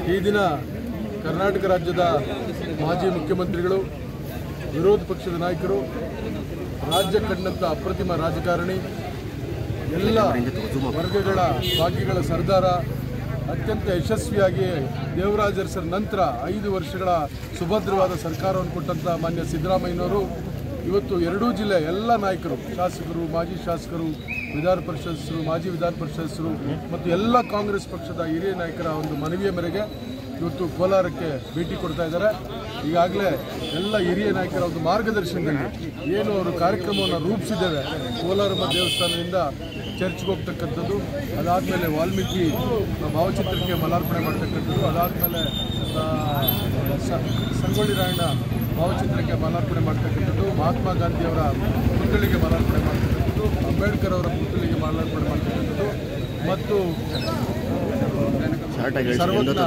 ಈ ದಿನ ಕರ್ನಾಟಕ ರಾಜ್ಯದ ಮಾಜಿ ಮುಖ್ಯಮಂತ್ರಿಗಳು ವಿರೋಧ ಪಕ್ಷದ ನಾಯಕರು ರಾಜ್ಯ ಕಂಡಂಥ ಅಪ್ರತಿಮ ರಾಜಕಾರಣಿ ಎಲ್ಲ ವರ್ಗಗಳ ಭಾಗ್ಯಗಳ ಸರ್ದಾರ ಅತ್ಯಂತ ಯಶಸ್ವಿಯಾಗಿ ದೇವರಾಜ ಅರಸರ ನಂತರ ಐದು ವರ್ಷಗಳ ಸುಭದ್ರವಾದ ಸರ್ಕಾರವನ್ನು ಕೊಟ್ಟಂಥ ಮಾನ್ಯ ಸಿದ್ದರಾಮಯ್ಯನವರು ಇವತ್ತು ಎರಡೂ ಜಿಲ್ಲೆ ಎಲ್ಲ ನಾಯಕರು ಶಾಸಕರು ಮಾಜಿ ಶಾಸಕರು ವಿಧಾನ ಪರಿಷತ್ಸರು ಮಾಜಿ ವಿಧಾನ ಪರಿಷತ್ಸರು ಮತ್ತು ಎಲ್ಲ ಕಾಂಗ್ರೆಸ್ ಪಕ್ಷದ ಹಿರಿಯ ನಾಯಕರ ಒಂದು ಮನವಿಯ ಮೇರೆಗೆ ಇವತ್ತು ಕೋಲಾರಕ್ಕೆ ಭೇಟಿ ಕೊಡ್ತಾ ಇದ್ದಾರೆ ಈಗಾಗಲೇ ಎಲ್ಲ ಹಿರಿಯ ನಾಯಕರ ಒಂದು ಮಾರ್ಗದರ್ಶನದಲ್ಲಿ ಏನು ಅವರು ಕಾರ್ಯಕ್ರಮವನ್ನು ರೂಪಿಸಿದ್ದೇವೆ ಕೋಲಾರಮ್ಮ ದೇವಸ್ಥಾನದಿಂದ ಚರ್ಚ್ಗೆ ಹೋಗ್ತಕ್ಕಂಥದ್ದು ಅದಾದಮೇಲೆ ವಾಲ್ಮೀಕಿ ಭಾವಚಿತ್ರಕ್ಕೆ ಮಲಾರ್ಪಣೆ ಮಾಡ್ತಕ್ಕಂಥದ್ದು ಅದಾದಮೇಲೆ ಸಂಗೊಳ್ಳಿ ರಾಯಣ್ಣ ಭಾವಚಿತ್ರಕ್ಕೆ ಮಾಲಾರ್ಪಣೆ ಮಾಡ್ತಕ್ಕಂಥದ್ದು ಮಹಾತ್ಮ ಗಾಂಧಿಯವರ ಪುತ್ಥಳಿಗೆ ಮಾಲಾರ್ಪಣೆ ಮಾಡ್ತಕ್ಕಂಥದ್ದು ಅಂಬೇಡ್ಕರ್ ಅವರ ಪುತ್ಥಳಿಗೆ ಮಾಲಾರ್ಪಣೆ ಮಾಡ್ತಕ್ಕಂಥದ್ದು ಮತ್ತು ಸರ್ವಜ್ಞ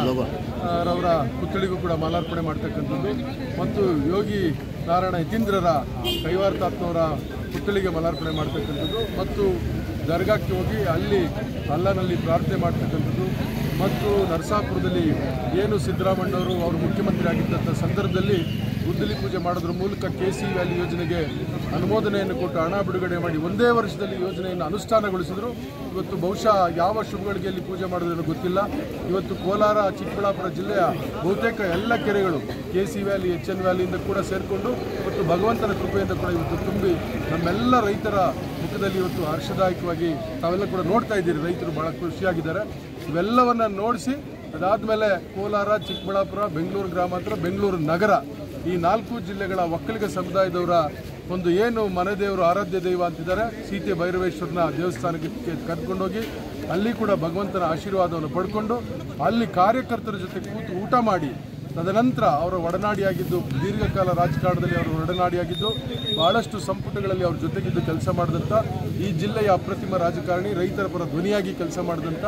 ರವರ ಪುತ್ಥಳಿಗೂ ಕೂಡ ಮಾಲಾರ್ಪಣೆ ಮಾಡ್ತಕ್ಕಂಥದ್ದು ಮತ್ತು ಯೋಗಿ ನಾರಾಯಣ ಯತೀಂದ್ರರ ಕೈವಾರ್ತಾತ್ಮವರ ಪುತ್ಥಳಿಗೆ ಮಾಲಾರ್ಪಣೆ ಮಾಡ್ತಕ್ಕಂಥದ್ದು ಮತ್ತು ದರ್ಗಾಕ್ಕೆ ಹೋಗಿ ಅಲ್ಲಿ ಅಲ್ಲನಲ್ಲಿ ಪ್ರಾರ್ಥನೆ ಮಾಡ್ತಕ್ಕಂಥದ್ದು ಮತ್ತು ನರಸಾಪುರದಲ್ಲಿ ಏನು ಸಿದ್ದರಾಮಣ್ಣವರು ಅವರು ಮುಖ್ಯಮಂತ್ರಿ ಆಗಿದ್ದಂಥ ಸಂದರ್ಭದಲ್ಲಿ ಗುದ್ದಲಿ ಪೂಜೆ ಮಾಡೋದ್ರ ಮೂಲಕ ಕೆ ಸಿ ವ್ಯಾಲಿ ಯೋಜನೆಗೆ ಅನುಮೋದನೆಯನ್ನು ಕೊಟ್ಟು ಹಣ ಬಿಡುಗಡೆ ಮಾಡಿ ಒಂದೇ ವರ್ಷದಲ್ಲಿ ಯೋಜನೆಯನ್ನು ಅನುಷ್ಠಾನಗೊಳಿಸಿದ್ರು ಇವತ್ತು ಬಹುಶಃ ಯಾವ ಶುಭಗಳಿಗೆಯಲ್ಲಿ ಪೂಜೆ ಮಾಡೋದ್ರೂ ಗೊತ್ತಿಲ್ಲ ಇವತ್ತು ಕೋಲಾರ ಚಿಕ್ಕಬಳ್ಳಾಪುರ ಜಿಲ್ಲೆಯ ಬಹುತೇಕ ಎಲ್ಲ ಕೆರೆಗಳು K C valley H N ವ್ಯಾಲಿಯಿಂದ ಕೂಡ ಸೇರಿಕೊಂಡು ಮತ್ತು ಭಗವಂತನ ಕೃಪೆಯಿಂದ ಕೂಡ ಇವತ್ತು ತುಂಬಿ ನಮ್ಮೆಲ್ಲ ರೈತರ ಮುಖದಲ್ಲಿ ಇವತ್ತು ಹರ್ಷದಾಯಕವಾಗಿ ತಾವೆಲ್ಲ ಕೂಡ ನೋಡ್ತಾ ಇದ್ದೀರಿ ರೈತರು ಬಹಳ ಖುಷಿಯಾಗಿದ್ದಾರೆ ಇವೆಲ್ಲವನ್ನ ನೋಡಿಸಿ ಅದಾದಮೇಲೆ ಕೋಲಾರ ಚಿಕ್ಕಬಳ್ಳಾಪುರ ಬೆಂಗಳೂರು ಗ್ರಾಮಾಂತರ ಬೆಂಗಳೂರು ನಗರ ಈ ನಾಲ್ಕು ಜಿಲ್ಲೆಗಳ ಒಕ್ಕಲಿಗ ಸಮುದಾಯದವರ ಒಂದು ಏನು ಮನೆ ದೇವರು ಆರಾಧ್ಯ ದೈವ ಅಂತಿದ್ದಾರೆ ಸೀತೆ ಭೈರವೇಶ್ವರನ ದೇವಸ್ಥಾನಕ್ಕೆ ಕರ್ಕೊಂಡೋಗಿ ಅಲ್ಲಿ ಕೂಡ ಭಗವಂತನ ಆಶೀರ್ವಾದವನ್ನು ಪಡ್ಕೊಂಡು ಅಲ್ಲಿ ಕಾರ್ಯಕರ್ತರ ಜೊತೆ ಕೂತು ಊಟ ಮಾಡಿ ತದನಂತರ ಅವರ ಒಡನಾಡಿಯಾಗಿದ್ದು ದೀರ್ಘಕಾಲ ರಾಜಕಾರಣದಲ್ಲಿ ಅವರು ಒಡನಾಡಿಯಾಗಿದ್ದು ಬಹಳಷ್ಟು ಸಂಪುಟಗಳಲ್ಲಿ ಅವ್ರ ಜೊತೆಗಿದ್ದು ಕೆಲಸ ಮಾಡಿದಂಥ ಈ ಜಿಲ್ಲೆಯ ಅಪ್ರತಿಮ ರಾಜಕಾರಣಿ ರೈತರ ಪರ ಧ್ವನಿಯಾಗಿ ಕೆಲಸ ಮಾಡಿದಂಥ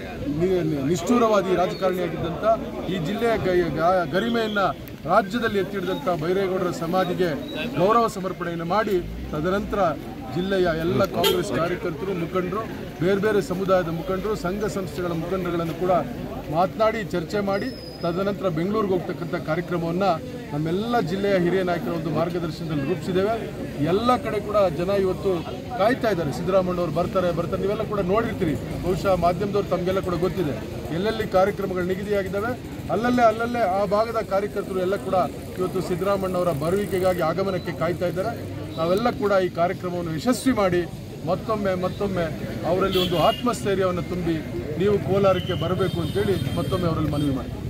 ನಿ- ನಿ- ನಿಷ್ಠೂರವಾದಿ ರಾಜಕಾರಣಿಯಾಗಿದ್ದಂಥ ಈ ಜಿಲ್ಲೆಯ ಗ- ಗ- ಗರಿಮೆಯನ್ನು ರಾಜ್ಯದಲ್ಲಿ ಎತ್ತಿಡಿದಂಥ ಬೈರೇಗೌಡರ ಸಮಾಧಿಗೆ ಗೌರವ ಸಮರ್ಪಣೆಯನ್ನು ಮಾಡಿ ತದನಂತರ ಜಿಲ್ಲೆಯ ಎಲ್ಲ ಕಾಂಗ್ರೆಸ್ ಕಾರ್ಯಕರ್ತರು ಮುಖಂಡರು ಬೇರೆ ಬೇರೆ ಸಮುದಾಯದ ಮುಖಂಡರು ಸಂಘ ಸಂಸ್ಥೆಗಳ ಮುಖಂಡರುಗಳನ್ನು ಕೂಡ ಮಾತನಾಡಿ ಚರ್ಚೆ ಮಾಡಿ ತದನಂತರ ಬೆಂಗಳೂರಿಗೆ ಹೋಗ್ತಕ್ಕಂಥ ಕಾರ್ಯಕ್ರಮವನ್ನು ನಮ್ಮೆಲ್ಲ ಜಿಲ್ಲೆಯ ಹಿರಿಯ ನಾಯಕರ ಒಂದು ಮಾರ್ಗದರ್ಶನದಲ್ಲಿ ರೂಪಿಸಿದ್ದೇವೆ ಎಲ್ಲ ಕಡೆ ಕೂಡ ಜನ ಇವತ್ತು ಕಾಯ್ತಾ ಇದ್ದಾರೆ ಸಿದ್ದರಾಮಯ್ಯವ್ರು ಬರ್ತಾರೆ ಬರ್ತಾರೆ ನೀವೆಲ್ಲ ಕೂಡ ನೋಡಿರ್ತೀರಿ ಬಹುಶಃ ಮಾಧ್ಯಮದವ್ರು ತಮಗೆಲ್ಲ ಕೂಡ ಗೊತ್ತಿದೆ ಎಲ್ಲೆಲ್ಲಿ ಕಾರ್ಯಕ್ರಮಗಳು ನಿಗದಿಯಾಗಿದ್ದಾವೆ ಅಲ್ಲಲ್ಲೇ ಅಲ್ಲಲ್ಲೇ ಆ ಭಾಗದ ಕಾರ್ಯಕರ್ತರು ಎಲ್ಲ ಕೂಡ ಇವತ್ತು ಸಿದ್ದರಾಮಣ್ಣವರ ಬರುವಿಕೆಗಾಗಿ ಆಗಮನಕ್ಕೆ ಕಾಯ್ತಾ ಇದ್ದಾರೆ ನಾವೆಲ್ಲ ಕೂಡ ಈ ಕಾರ್ಯಕ್ರಮವನ್ನು ಯಶಸ್ವಿ ಮಾಡಿ ಮತ್ತೊಮ್ಮೆ ಮತ್ತೊಮ್ಮೆ ಅವರಲ್ಲಿ ಒಂದು ಆತ್ಮಸ್ಥೈರ್ಯವನ್ನು ತುಂಬಿ ನೀವು ಕೋಲಾರಕ್ಕೆ ಬರಬೇಕು ಅಂತೇಳಿ ಮತ್ತೊಮ್ಮೆ ಅವರಲ್ಲಿ ಮನವಿ ಮಾಡಿ